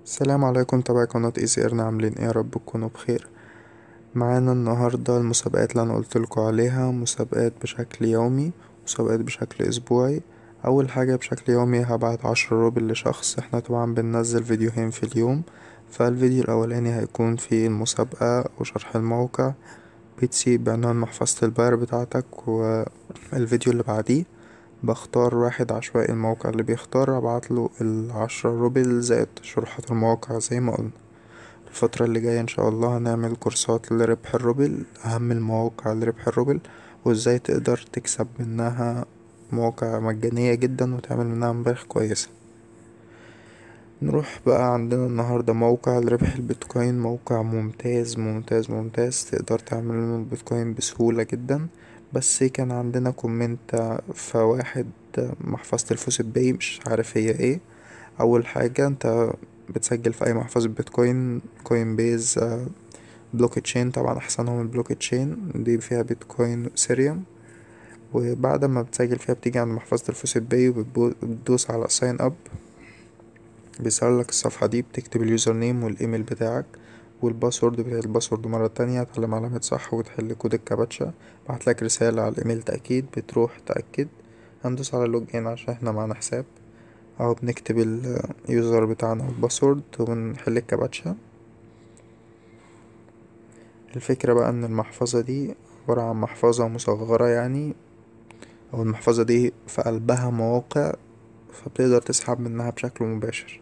السلام عليكم تبع قناة ايزي ايرن عاملين ايه يا رب تكونوا بخير معانا النهاردة المسابقات اللي انا قلتلكوا عليها مسابقات بشكل يومي مسابقات بشكل اسبوعي اول حاجة بشكل يومي هبعت عشرة روبل لشخص احنا طبعا بننزل فيديوهين في اليوم فالفيديو الاولاني هيكون فيه المسابقة وشرح الموقع بتسيب بعنوان محفظة الباير بتاعتك والفيديو اللي بعديه بختار واحد عشوائي الموقع اللي بيختار ابعتله العشرة روبل زائد شروحات المواقع زي ما قلنا الفترة اللي جاية ان شاء الله هنعمل كورسات لربح الروبل اهم المواقع لربح الروبل وازاي تقدر تكسب منها مواقع مجانية جدا وتعمل منها مبالغ كويسة نروح بقى عندنا النهاردة موقع لربح البيتكوين موقع ممتاز ممتاز ممتاز تقدر تعمل منه البيتكوين بسهولة جدا بس كان عندنا كومنت فواحد محفظة الفوس باي مش عارف هي ايه اول حاجة انت بتسجل في اي محفظة بيتكوين كوين بيز بلوك تشين طبعا احسنهم البلوك تشين دي فيها بيتكوين سيريوم وبعد ما بتسجل فيها بتيجي عند محفظة الفوس باي وبتدوس على ساين اب بيظهر لك الصفحة دي بتكتب اليوزر نيم والايميل بتاعك والباسورد بتاع الباسورد مرة تانية تعلم علامة صح وتحل كود الكابتشا بعتلك رسالة على الإيميل تأكيد بتروح تأكد هندوس على لوج ان عشان احنا معانا حساب اهو بنكتب اليوزر بتاعنا والباسورد ونحل الكابتشا الفكرة بقى ان المحفظة دي عبارة عن محفظة مصغرة يعني او المحفظة دي في قلبها مواقع فبتقدر تسحب منها بشكل مباشر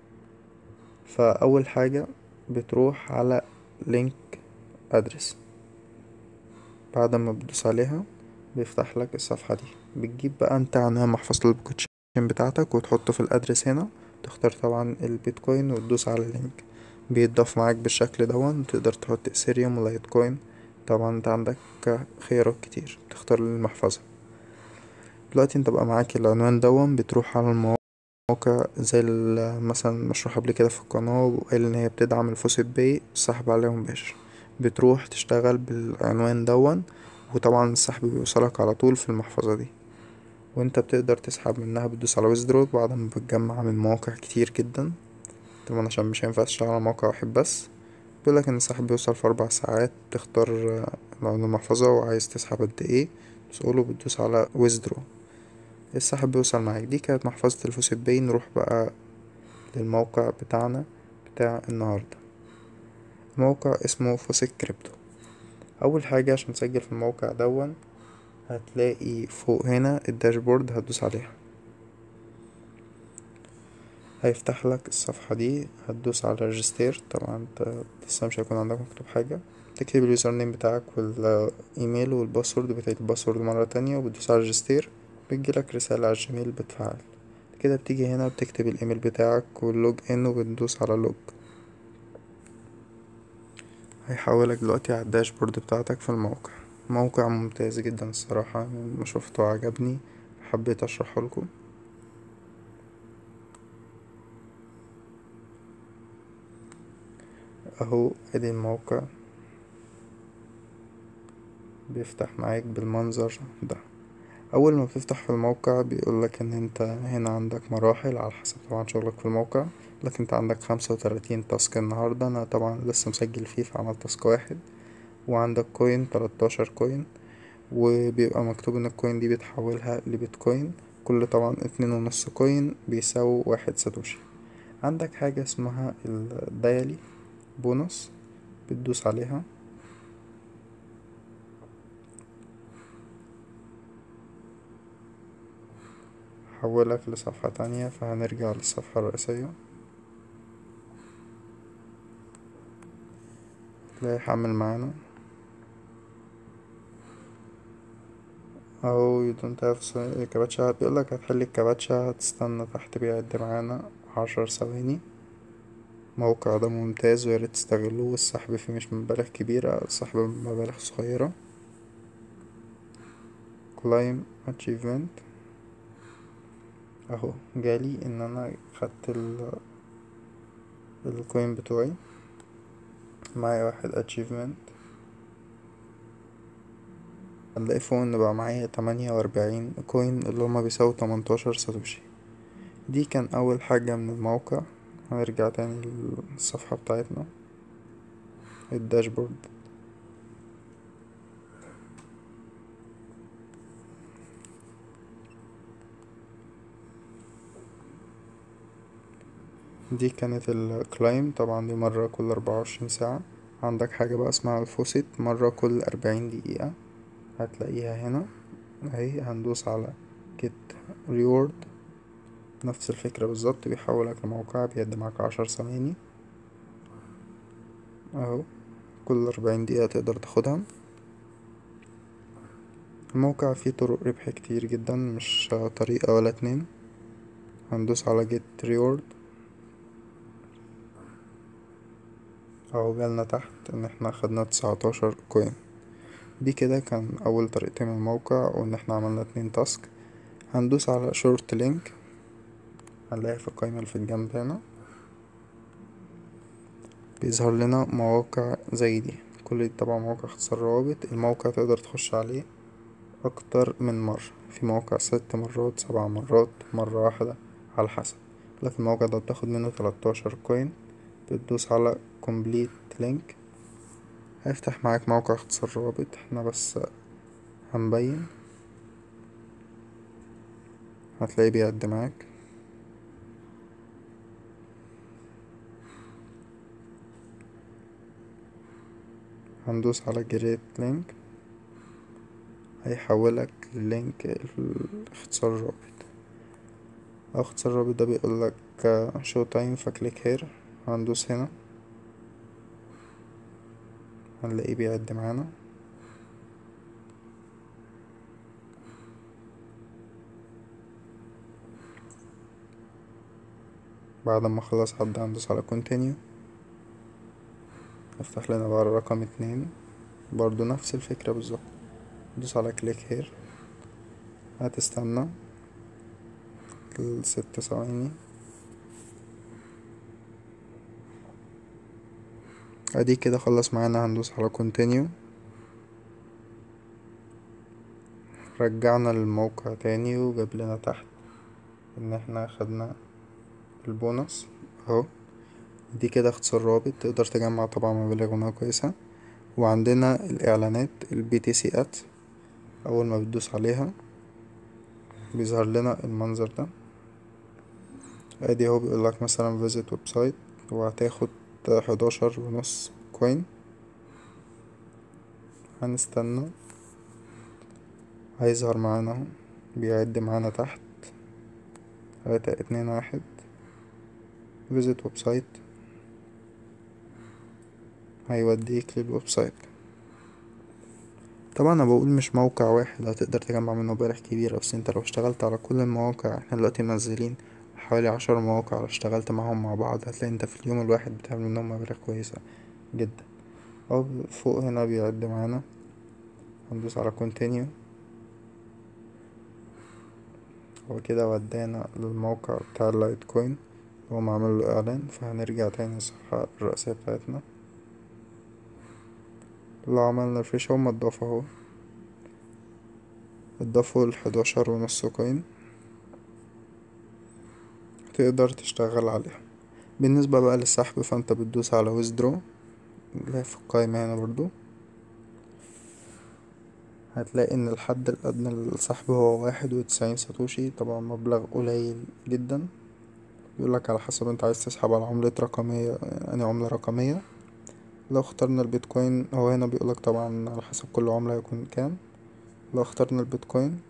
فأول حاجة بتروح على لينك ادرس بعد ما بتدوس عليها بيفتح لك الصفحة دي بتجيب بقى انت عنوان محفظة البيتكوين بتاعتك وتحطه في الادرس هنا تختار طبعا البيتكوين وتدوس على اللينك بيتضاف معاك بالشكل دون تقدر تحط اثيريوم ولايت كوين طبعا انت عندك خيارات كتير تختار المحفظة دلوقتي انت بقى معاك العنوان دون بتروح على المواقع موقع زي مثلا مشروع قبل كده في القناة وقال إن هي بتدعم الفوسيت باي السحب عليها مباشر بتروح تشتغل بالعنوان دون وطبعا السحب بيوصلك على طول في المحفظة دي وانت بتقدر تسحب منها بتدوس على ويزدرو بعد ما بتجمع من مواقع كتير جدا طبعا عشان مش هينفع تشتغل على موقع واحد بس بيقولك ان السحب بيوصل في اربع ساعات تختار عنوان المحفظة وعايز تسحب قد ايه تقوله بتدوس على ويزدرو السحب بيوصل معاك دي كانت محفظة الفوسيت باي نروح بقى للموقع بتاعنا بتاع النهاردة موقع اسمه فوسيت كريبتو أول حاجة عشان تسجل في الموقع دون هتلاقي فوق هنا الداشبورد هتدوس عليها هيفتح لك الصفحة دي هتدوس على ريجستير طبعا انت لسه مش هيكون عندك مكتوب حاجة تكتب اليوزر نيم بتاعك والايميل والباسورد بتاعت الباسورد مرة تانية وبتدوس على ريجستير بتجيلك رسالة على الجيميل بتفعل كده بتيجي هنا بتكتب الايميل بتاعك واللوج ان وبتدوس على لوج هيحولك دلوقتي على الداشبورد بتاعتك في الموقع موقع ممتاز جدا الصراحة ما شفته عجبني حبيت اشرحه لكم اهو ادي الموقع بيفتح معاك بالمنظر ده اول ما بتفتح في الموقع بيقولك ان انت هنا عندك مراحل على حسب طبعا شغلك في الموقع لكن انت عندك خمسة وتلاتين تاسك النهاردة انا طبعا لسه مسجل فيه فعملت تاسك واحد وعندك كوين تلاتاشر كوين وبيبقى مكتوب ان الكوين دي بتحولها لبيتكوين كل طبعا اتنين ونص كوين بيساوي واحد ساتوشي عندك حاجة اسمها الدايلي بونص بتدوس عليها حولك لصفحة تانية فهنرجع للصفحة الرئيسية تلاقي حمل معانا اهو you don't have الكباتشا بيقولك هتحل الكباتشا هتستنى تحت بيعد معانا عشر ثواني الموقع ده ممتاز وياريت تستغلوه السحب فيه مش مبالغ كبيرة السحب بمبالغ صغيرة climb achievement اهو جالي ان انا خدت ال الكوين بتوعي معايا واحد achievement هنلاقي فوق ان بقى معايا تمانية واربعين كوين اللي هما بيساوي تمنتاشر ساتوشي دي كان اول حاجة من الموقع هنرجع تاني للصفحة بتاعتنا الداشبورد دي كانت الكلايم طبعا دي مرة كل أربعة وعشرين ساعة عندك حاجة بقى اسمها الفوسيت مرة كل أربعين دقيقة هتلاقيها هنا اهي هندوس على جيت ريورد نفس الفكرة بالظبط بيحولك لموقع بيدي معاك عشر ثواني اهو كل أربعين دقيقة تقدر تاخدها الموقع فيه طرق ربح كتير جدا مش طريقة ولا اتنين هندوس على جيت ريورد اهو جالنا تحت ان احنا خدنا تسعتاشر كوين دي كده كان اول طريقتين من الموقع وان احنا عملنا اتنين تاسك هندوس على شورت لينك هنلاقي في القايمة اللي في الجنب هنا بيظهر لنا مواقع زي دي كل دي طبعا مواقع اختصار روابط الموقع تقدر تخش عليه اكتر من مرة في موقع ست مرات سبع مرات مرة واحدة على حسب لكن الموقع ده بتاخد منه تلاتاشر كوين بتدوس على complete link هيفتح معاك موقع اختصار روابط احنا بس هنبين هتلاقيه بيعد معاك هندوس على create link هيحولك للينك الاختصار الرابط او اختصار الرابط ده بيقولك شو تايم فكليك هير هندوس هنا هنلاقيه بيعد معانا بعد ما خلص حد هندوس على continue يفتح لنا بقى رقم اتنين برضو نفس الفكرة بالظبط ندوس على كليك هير هتستنى ست ثواني ادي كده خلص معانا هندوس على continue رجعنا للموقع تاني وجاب لنا تحت ان احنا خدنا البونص اهو دي كده اختصار رابط تقدر تجمع طبعا مبالغ منها كويسة وعندنا الاعلانات البي تي سي ات اول ما بتدوس عليها بيظهر لنا المنظر ده ادي اهو بيقولك مثلا فيزيت ويب سايت وهتاخد حداشر ونص كوين هنستنى هيظهر معانا اهو بيعد معانا تحت تلاتة اتنين واحد فيزيت ويب سايت هيوديك للويب سايت طبعا انا بقول مش موقع واحد هتقدر تجمع منه مبالغ كبيرة بس انت لو اشتغلت على كل المواقع احنا دلوقتي منزلين حوالي عشر مواقع لو اشتغلت معاهم مع بعض هتلاقي انت في اليوم الواحد بتعمل منهم مبالغ كويسة جدا او فوق هنا بيعد معانا هندوس على continue هو كده ودانا للموقع بتاع اللايت كوين هو معمل له اعلان فهنرجع تاني للصفحة الرئيسية بتاعتنا لو عملنا ريفريش هما اتضاف اهو اتضافوا الحداشر ونص كوين تقدر تشتغل عليها بالنسبة بقى للسحب فانت بتدوس على withdraw اللي في القايمة هنا برضو هتلاقي ان الحد الادنى للسحب هو واحد وتسعين ساتوشي طبعا مبلغ قليل جدا يقولك على حسب انت عايز تسحب على عملة رقمية يعني عملة رقمية لو اخترنا البيتكوين هو هنا بيقولك طبعا على حسب كل عملة هيكون كام لو اخترنا البيتكوين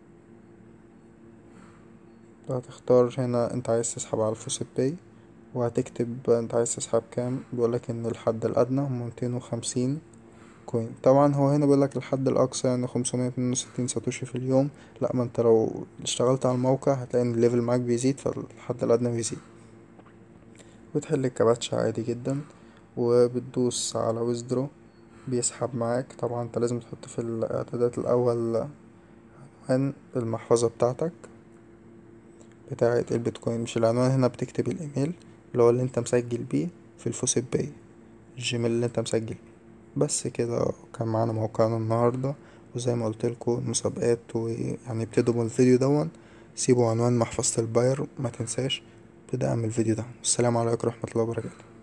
هتختار هنا انت عايز تسحب على الفوسيت باي وهتكتب انت عايز تسحب كام بيقولك ان الحد الادنى هم ميتين وخمسين كوين طبعا هو هنا بيقولك الحد الاقصى يعني خمسمية اتنين وستين ساتوشي في اليوم لا ما انت لو اشتغلت على الموقع هتلاقي ان الليفل معاك بيزيد فالحد الادنى بيزيد بتحل الكباتشا عادي جدا وبتدوس على withdraw بيسحب معاك طبعا انت لازم تحط في الاعدادات الاول عنوان المحفظة بتاعتك بتاعة البيتكوين مش العنوان هنا بتكتب الايميل اللي هو اللي انت مسجل بيه في الفوسيت باي الجيميل اللي انت مسجل بيه بس كده كان معانا موقعنا النهاردة وزي ما قلتلكوا المسابقات ويعني ابتدوا من الفيديو دون سيبوا عنوان محفظة الباير ما تنساش بدعم الفيديو ده السلام عليكم ورحمة الله وبركاته